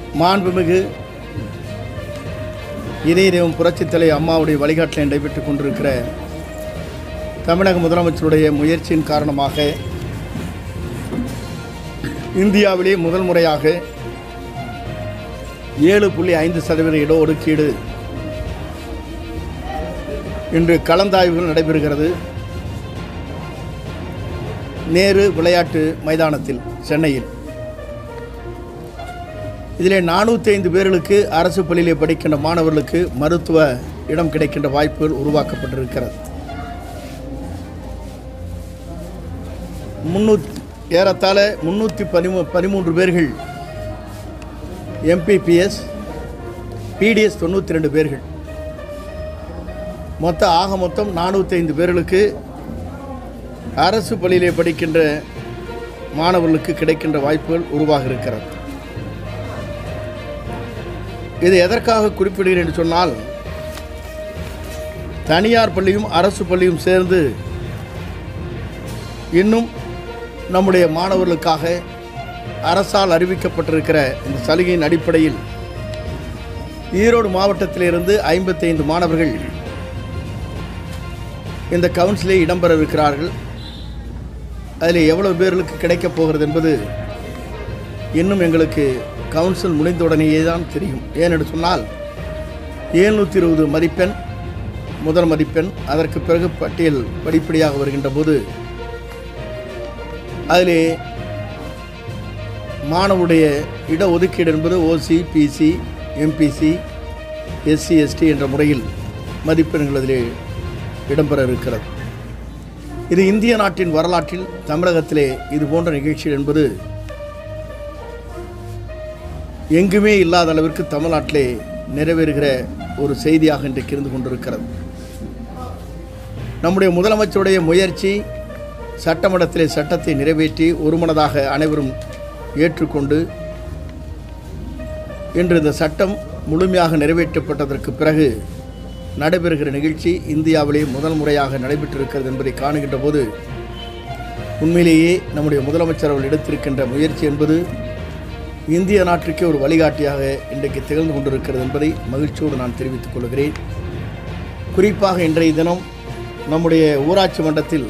மாண்புமிகு இதய தெய்வம் புரட்சித்தலை அம்மாவுடைய வழிகாட்டில் நடைபெற்றுக் கொண்டிருக்கிற தமிழக முதலமைச்சருடைய முயற்சியின் காரணமாக இந்தியாவிலே முதல் முறையாக ஏழு புள்ளி ஐந்து சதவீத இடஒதுக்கீடு இன்று கலந்தாய்வுகள் நடைபெறுகிறது நேரு விளையாட்டு மைதானத்தில் சென்னையில் இதிலே நானூற்றி ஐந்து பேர்களுக்கு அரசு பள்ளியிலே படிக்கின்ற மாணவர்களுக்கு மருத்துவ இடம் கிடைக்கின்ற வாய்ப்புகள் உருவாக்கப்பட்டிருக்கிறது முன்னூத் ஏறத்தாழ முன்னூற்றி பதிமூ பதிமூன்று பேர்கள் எம்பிபிஎஸ் பிடிஎஸ் தொண்ணூற்றி ரெண்டு பேர்கள் மொத்த ஆக மொத்தம் நானூற்றி ஐந்து பேர்களுக்கு அரசு பள்ளியிலே படிக்கின்ற மாணவர்களுக்கு கிடைக்கின்ற வாய்ப்புகள் உருவாக இருக்கிறது இது எதற்காக குறிப்பிடுகிறேன் என்று சொன்னால் தனியார் பள்ளியும் அரசு பள்ளியும் சேர்ந்து இன்னும் நம்முடைய மாணவர்களுக்காக அரசால் அறிவிக்கப்பட்டிருக்கிற இந்த சலுகையின் அடிப்படையில் ஈரோடு மாவட்டத்திலிருந்து ஐம்பத்தைந்து மாணவர்கள் இந்த கவுன்சிலே இடம்பெறவிருக்கிறார்கள் அதில் எவ்வளவு பேர்களுக்கு கிடைக்கப் போகிறது என்பது இன்னும் எங்களுக்கு கவுன்சில் முடிந்தவுடனேயே தான் தெரியும் ஏனென்று சொன்னால் ஏழ்நூற்றி இருபது மதிப்பெண் முதல் மதிப்பெண் அதற்கு பிறகு பட்டியல் படிப்படியாக வருகின்ற போது அதிலே மாணவருடைய இடஒதுக்கீடு என்பது OC BC MBC SC ST என்ற முறையில் மதிப்பெண்கள் அதிலே இடம்பெற இருக்கிறது இது இந்திய நாட்டின் வரலாற்றில் தமிழகத்திலே இது போன்ற நிகழ்ச்சிகள் என்பது எங்குமே இல்லாத அளவிற்கு தமிழ்நாட்டிலே நிறைவேறுகிற ஒரு செய்தியாக இன்றைக்கு இருந்து கொண்டிருக்கிறது நம்முடைய முதலமைச்சருடைய முயற்சி சட்டமன்றத்திலே சட்டத்தை நிறைவேற்றி ஒருமனதாக அனைவரும் ஏற்றுக்கொண்டு இன்று இந்த சட்டம் முழுமையாக நிறைவேற்றப்பட்டதற்கு பிறகு நடைபெறுகிற நிகழ்ச்சி இந்தியாவிலே முதல் முறையாக நடைபெற்றிருக்கிறது என்பதை காணுகின்ற போது உண்மையிலேயே நம்முடைய முதலமைச்சர் அவர்கள் எடுத்திருக்கின்ற முயற்சி என்பது இந்திய நாட்டிற்கே ஒரு வழிகாட்டியாக இன்றைக்கு திகழ்ந்து கொண்டிருக்கிறது என்பதை மகிழ்ச்சியோடு நான் தெரிவித்துக் கொள்கிறேன் குறிப்பாக இன்றைய தினம் நம்முடைய ஊராட்சி மன்றத்தில்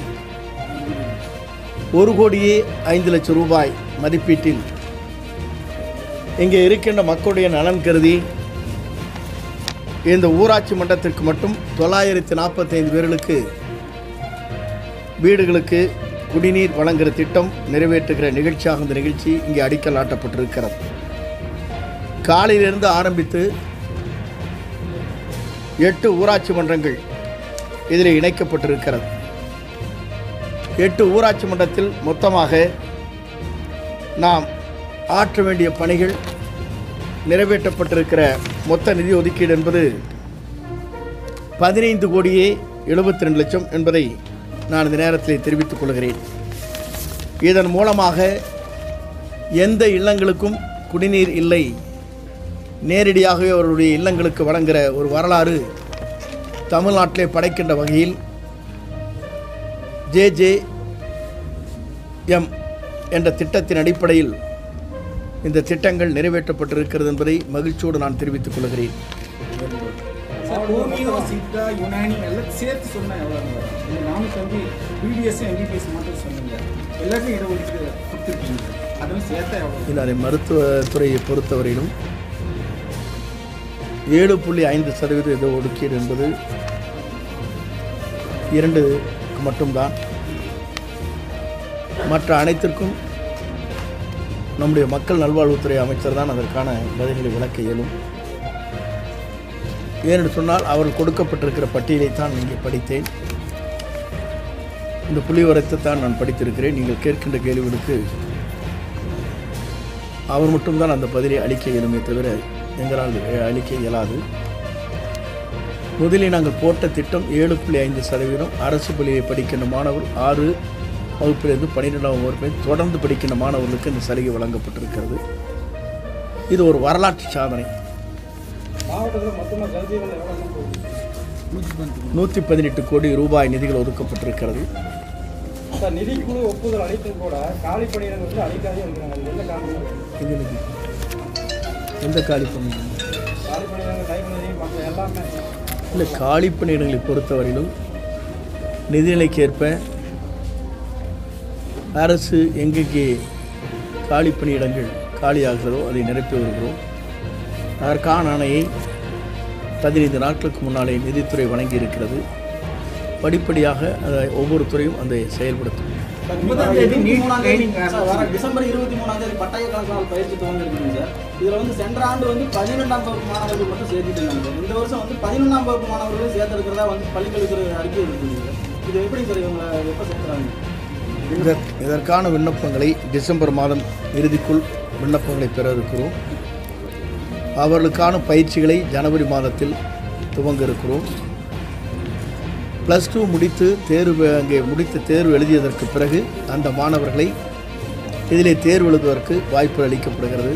ஒரு கோடியே ஐந்து லட்சம் ரூபாய் மதிப்பீட்டில் இங்கே இருக்கின்ற மக்களுடைய நலன் கருதி இந்த ஊராட்சி மன்றத்திற்கு மட்டும் தொள்ளாயிரத்தி நாற்பத்தைந்து பேர்களுக்கு வீடுகளுக்கு குடிநீர் வழங்குகிற திட்டம் நிறைவேற்றுகிற நிகழ்ச்சியாக இந்த நிகழ்ச்சி இங்கே அடிக்கல் நாட்டப்பட்டிருக்கிறது காலையிலிருந்து ஆரம்பித்து எட்டு ஊராட்சி மன்றங்கள் இதில் இணைக்கப்பட்டிருக்கிறது எட்டு ஊராட்சி மன்றத்தில் மொத்தமாக நாம் ஆற்ற வேண்டிய பணிகள் நிறைவேற்றப்பட்டிருக்கிற மொத்த நிதி ஒதுக்கீடு என்பது பதினைந்து கோடியே எழுபத்தி ரெண்டு லட்சம் என்பதை நான் இந்த நேரத்தில் தெரிவித்துக் கொள்கிறேன் இதன் மூலமாக எந்த இல்லங்களுக்கும் குடிநீர் இல்லை நேரடியாகவே அவருடைய இல்லங்களுக்கு வழங்குகிற ஒரு வரலாறு தமிழ்நாட்டிலே படைக்கின்ற வகையில் ஜே ஜே எம் என்ற திட்டத்தின் அடிப்படையில் இந்த திட்டங்கள் நிறைவேற்றப்பட்டிருக்கிறது என்பதை மகிழ்ச்சியோடு நான் தெரிவித்துக் கொள்கிறேன் ஹோமியோ சித்தா யுனானி எல்லாம் சேர்த்து சொன்னேன் எவ்வளோ இந்த நானூற்றி வந்து பிடிஎஸ் எம்பிபிஎஸ் மட்டும் சொன்னீங்க எல்லாத்தையும் இடஒதுக்கீடு கொடுத்துருக்கீங்க அதெல்லாம் சேர்த்தா எவ்வளோ இல்லை மருத்துவத்துறையை பொறுத்தவரையிலும் ஏழு புள்ளி ஐந்து சதவீத இட ஒதுக்கீடு என்பது இரண்டு மட்டும்தான் மற்ற அனைத்திற்கும் நம்முடைய மக்கள் நல்வாழ்வுத்துறை அமைச்சர் தான் அதற்கான பதில்களை விளக்க இயலும் ஏனென்று சொன்னால் அவர்கள் கொடுக்கப்பட்டிருக்கிற பட்டியலை தான் இங்கே படித்தேன் இந்த புள்ளிவரத்தை தான் நான் படித்திருக்கிறேன் நீங்கள் கேட்கின்ற கேள்விகளுக்கு அவர் மட்டும்தான் அந்த பதிலை அளிக்க இயலுமே தவிர எங்களால் அளிக்க இயலாது முதலில் நாங்கள் போட்ட திட்டம் ஏழு புள்ளி ஐந்து சதவீதம் அரசு பள்ளியை படிக்கின்ற மாணவர் ஆறு வகுப்பிலிருந்து பன்னிரெண்டாம் வகுப்பு தொடர்ந்து படிக்கின்ற மாணவர்களுக்கு இந்த சலுகை வழங்கப்பட்டிருக்கிறது இது ஒரு வரலாற்று சாதனை மாவட்டத்தில் மொத்தமாக ஜல்ஜீவன் எவ்வளோ போகுது நூற்றி பதினெட்டு கோடி ரூபாய் நிதிகள் ஒதுக்கப்பட்டிருக்கிறது சார் நிதிக்குழு ஒப்புதல் அளித்தும் கூட காலி பணியிடங்கள் வந்து அளிக்காதே இருக்கிறாங்க அது என்ன காரணம் இது நிதி எந்த காலி பணியிடம் காலி பணியிடங்கள் கைப்பணிகள் மற்ற எல்லாமே இல்லை காலி பணியிடங்களை பொறுத்தவரையிலும் நிதிநிலைக்கேற்ப அரசு எங்கெங்கே காலி பணியிடங்கள் காலியாகிறதோ அதை நிரப்பி வருகிறோம் அதற்கான ஆணையை பதினைந்து நாட்களுக்கு முன்னாலே நிதித்துறை வழங்கி இருக்கிறது படிப்படியாக அதை ஒவ்வொரு துறையும் அதை செயல்படுத்தும் ஒன்பதாம் தேதி நீட் ட்ரைனிங் சார், வர டிசம்பர் இருபத்தி மூணாம் தேதி பட்டய கணக்காளர் பயிற்சி துவங்கிருக்குங்க சார் இதுல வந்து சென்ற ஆண்டு வந்து பதினெண்டாம் வகுப்பு மாணவர்கள் மட்டும் சேர்த்துட்டு இருந்தாங்க சார் இந்த வருஷம் வந்து பதினொன்றாம் வகுப்பு மாணவர்களும் சேர்த்துருக்கிறதா வந்து பள்ளிக்கல்வித்துறை அறிக்கை இருக்குங்க சார் இது எப்படி சார் இவங்க எப்போ சேர்க்குறாங்க இதற் இதற்கான விண்ணப்பங்களை டிசம்பர் மாதம் இறுதிக்குள் விண்ணப்பங்களை பெற இருக்கிறோம் அவர்களுக்கான பயிற்சிகளை ஜனவரி மாதத்தில் துவங்க இருக்கிறோம் ப்ளஸ் டூ முடித்து தேர்வு அங்கே முடித்து தேர்வு எழுதியதற்கு பிறகு அந்த மாணவர்களை இதிலே தேர்வு எழுதுவதற்கு வாய்ப்பு அளிக்கப்படுகிறது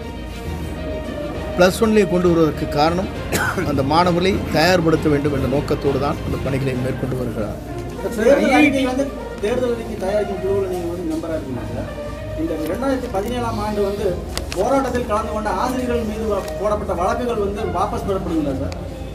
ப்ளஸ் ஒன்லேயே கொண்டு வருவதற்கு காரணம் அந்த மாணவர்களை தயார்படுத்த வேண்டும் என்ற நோக்கத்தோடு தான் அந்த பணிகளை மேற்கொண்டு வருகிறார் தேர்தல் அறிக்கை வந்து தேர்தல் அறிக்கை தயாரிக்கும் குழுவில் நீங்கள் வந்து மெம்பராக இருக்கீங்க சார் இந்த ரெண்டாயிரத்தி பதினேழாம் ஆண்டு வந்து போராட்டத்தில் கலந்து கொண்ட ஆசிரியர்கள் மீது வ- போடப்பட்ட வழக்குகள் வந்து வாபஸ் பெறப்படுங்களா சார்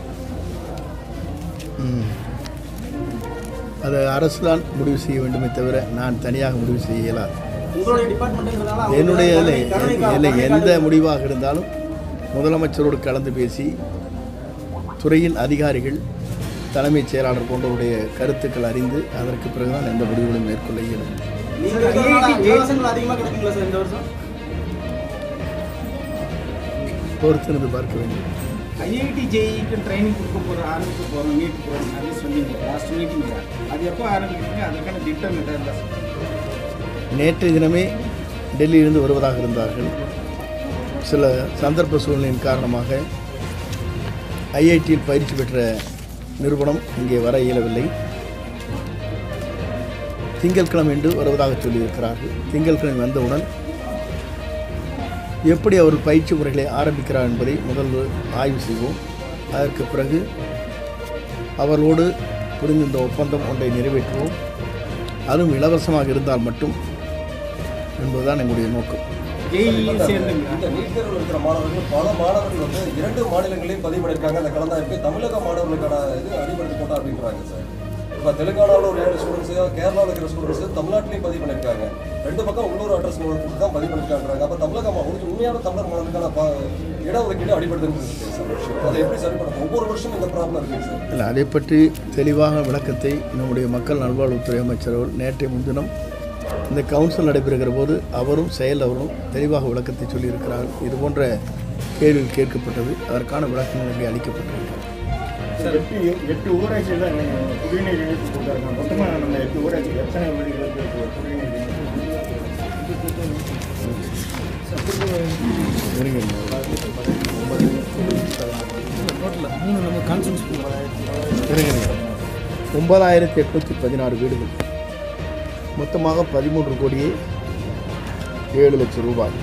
ம். அதை அரசு தான் முடிவு செய்ய வேண்டுமே தவிர நான் தனியாக முடிவு செய்ய இயலாது உங்களுடைய டிபார்ட்மெண்ட்டுங்கிறதுனால அவங்க என்னுடைய கருணை- இல்லை கருணை கா- இல்லை கருணை எந்த காட்டு- முடிவாக இருந்தாலும் முதலமைச்சரோடு கலந்து பேசி துறையின் அதிகாரிகள் தலைமைச் செயலாளர் போன்றவருடைய கருத்துக்கள் அறிந்து அதற்கு பிறகுதான் எந்த முடிவுகளையும் மேற்கொள்ள இயலும் நீங்க இருக்கிறதுனால இலவசங்கள் அதிகமாக கிடைக்குங்களா சார் இந்த வருஷம் பொறுத்திருந்து பார்க்க வேண்டும் ஐஐடி ஜேஇக்கு ட்ரைனிங் கொடுக்க போகிற ஆரம்பிக்க போகிறோம் நீட் போகிறோம் அப்படின்னு சொன்னீங்க லாஸ்ட் மீட்டிங்கில் அது எப்போ ஆரம்பிக்கிறீங்க அதற்கான திட்டம் எதாவது இருந்தா சொல்லுங்க. நேற்றைய தினமே டெல்லியிலிருந்து வருவதாக இருந்தார்கள் சில சந்தர்ப்ப சூழ்நிலையின் காரணமாக ஐஐடியில் பயிற்சி பெற்ற நிறுவனம் இங்கே வர இயலவில்லை திங்கட்கிழமை என்று வருவதாக சொல்லியிருக்கிறார்கள் திங்கட்கிழமை வந்தவுடன் எப்படி அவர் பயிற்சி முறைகளை ஆரம்பிக்கிறார் என்பதை முதல்ல ஆய்வு செய்வோம் அதற்கு பிறகு அவர்களோடு புரிந்திருந்த ஒப்பந்தம் ஒன்றை நிறைவேற்றுவோம் அதுவும் இலவசமாக இருந்தால் மட்டும் என்பதுதான் எங்களுடைய நோக்கம் ஜேஇ சேர்ந்துங்க இந்த நீட் தேர்வில் இருக்கிற மாணவர்கள் பல மாணவர்கள் வந்து இரண்டு மாநிலங்களையும் பதிவு பண்ணியிருக்காங்க அந்த கலந்தாய்ப்பு தமிழக மாணவர்களுக்கான இது அடிபடுத்தி போட்டா அப்படின்றாங்க சார் இப்போ தெலுங்கானாவில் ஒரு ஏழு ஸ்டூடெண்ட்ஸு கேரளாவில் இருக்கிற ஸ்டூடெண்ட்ஸு தமிழ்நாட்டிலையும் பதிவு பண்ணியிருக்காங்க ரெண்டு பக்கம் உள்ளூர் அட்ரஸ் கொடுத்து தான் பதிவு பண்ணியிருக்காங்க அப்போ தமிழக மா- ஒரு உண்மையான தமிழர் மாணவர்களுக்கான ப- இடஒதுக்கீடு அடிபடுதுன்னு இருக்கு சார் விஷயம். அதை எப்படி சரி பண்ணணும் ஒவ்வொரு வருஷமும் இந்த ப்ராப்ளம் இருக்கு சார் இல்லை அதை பற்றி தெளிவாக விளக்கத்தை நம்முடைய மக்கள் நல்வாழ்வுத்துறை அமைச்சர் அவர்கள் நேற்றைய முன்தினம் இந்த கவுன்சில் நடைபெறுகிற போது அவரும் செயல் அவரும் தெளிவாக விளக்கத்தை சொல்லியிருக்கிறார் இது போன்ற கேள்விகள் கேட்கப்பட்டது அதற்கான விளக்கங்கள் இங்கே அளிக்கப்பட்டிருக்கிறது எட்டு எட்டு ஊராட்சியில் தான் நீங்கள் குடிநீர் இணைப்பு கொடுத்தாங்க மொத்தமாக நம்ம எட்டு ஊராட்சி எத்தனை வீடுகளுக்கு இப்போ குடிநீர் இணைப்பு இருங்க. இருங்க, இருங்க. ஒன்பதாயிரத்தி எட்நூற்றி பதினாறு வீடுகள் மொத்தமாக பதிமூன்று கோடியே ஏழு லட்சம் ரூபாய்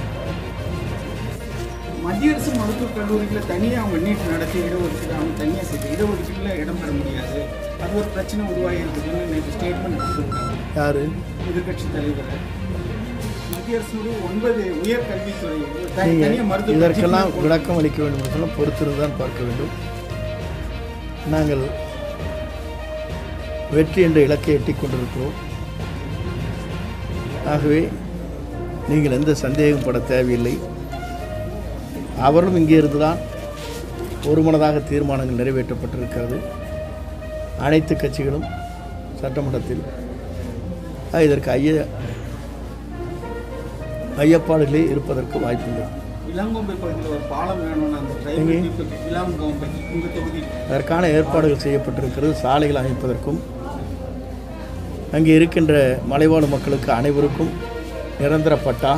மத்திய அரசு மருத்துவக் கல்லூரியில் தனியாக அவங்க நீட் நடத்தி இடஒதுக்கீடு அவங்க தனியாக சேர்த்து இடஒதுக்கீட்டில் இடம் பெற முடியாது அது ஒரு பிரச்சனை உருவாகி இருக்குதுன்னு நேற்று ஸ்டேட்மெண்ட் கொடுத்துருக்காங்க யார் எதிர்கட்சி தலைவர் மத்திய அரசுடைய ஒன்பது உயர் கல்வித்துறை த- நீங்கள் தனியாக மருத்துவ இதற்கெல்லாம் கல்லூரி விளக்கம் அளிக்க வேண்டும் என்றால் பொறுத்திருந்து தான் பார்க்க வேண்டும் நாங்கள் வெற்றி என்ற இலக்கை எட்டிக் கொண்டிருக்கிறோம் ஆகவே நீங்கள் எந்த சந்தேகம் பட தேவையில்லை அவரும் இங்கே இருந்துதான் ஒருமனதாக தீர்மானங்கள் நிறைவேற்றப்பட்டிருக்கிறது அனைத்து கட்சிகளும் சட்டமன்றத்தில் ஆக, இதற்கு ஐய ஐயப்பாடுகளே இருப்பதற்கு வாய்ப்பில்லை இளங்கோம்பை பகுதியில் ஒரு பாலம் வேணும்னு அந்த எங்கே? டிரைவர் people இளங்கோம்பை உங்க தொகுதி அதற்கான ஏற்பாடுகள் செய்யப்பட்டிருக்கிறது சாலைகள் அமைப்பதற்கும் அங்கே இருக்கின்ற மலைவாழ் மக்களுக்கு அனைவருக்கும் நிரந்தர பட்டா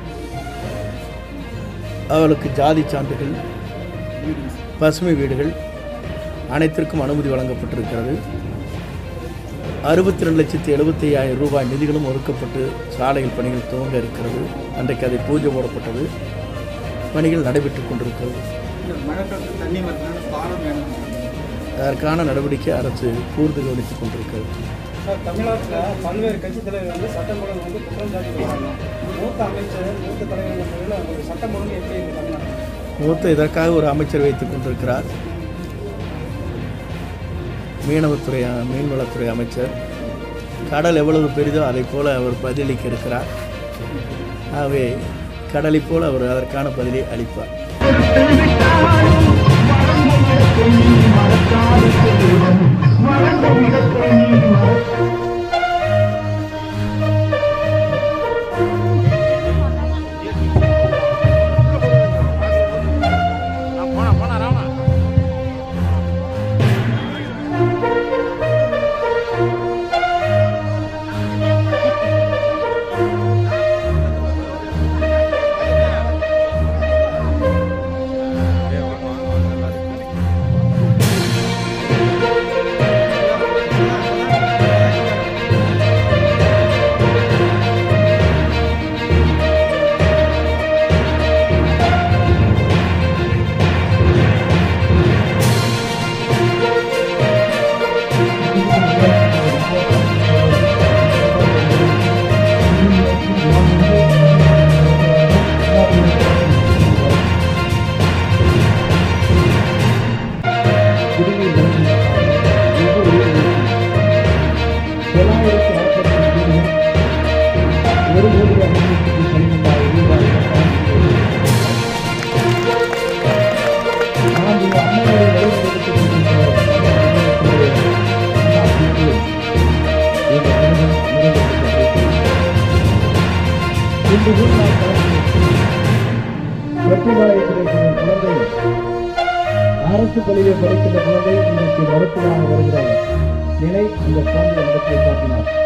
அவர்களுக்கு ஜாதி சான்றுகள் பசுமை வீடுகள் அனைத்திற்கும் அனுமதி வழங்கப்பட்டிருக்கிறது அறுபத்தி ரெண்டு லட்சத்தி எழுபத்தி ஐயாயிரம் ரூபாய் நிதிகளும் ஒதுக்கப்பட்டு சாலைகள் பணிகள் துவங்க இருக்கிறது அன்றைக்கு அதை பூஜை போடப்பட்டது பணிகள் நடைபெற்றுக் கொண்டிருக்கிறது இந்த மழைக்காலத்தில் தண்ணி வரதுனால பாலம் வேணும் அதற்கான நடவடிக்கை அரசு கூர்ந்து கவனித்துக் கொண்டிருக்கிறது சார் தமிழ்நாட்டில் பல்வேறு கட்சி தலைவர் வந்து சட்டம் ஒழுங்கு வந்து குற்றம் சாட்டி வராங்க மூத்த அமைச்சர் மூத்த தலைவர் முறையில் ஒரு சட்டம் ஒழுங்கு எப்படி இருக்கு தமிழ்நாட்டில் மூத்த இதற்காக ஒரு அமைச்சர் வைத்துக் கொண்டிருக்கிறார் மீனவத்துறை மீன்வளத்துறை அமைச்சர் கடல் எவ்வளவு பெரிதோ அதைப் போல அவர் பதிலளிக்க இருக்கிறார் ஆகவே கடலைப் போல அவர் அதற்கான பதிலை அளிப்பார் அரசு பள்ளியில் படிக்கின்ற குழந்தை இன்றைக்கு மருத்துவராக வருகிற நிலை இந்த குழந்தை இடத்தை காட்டினார்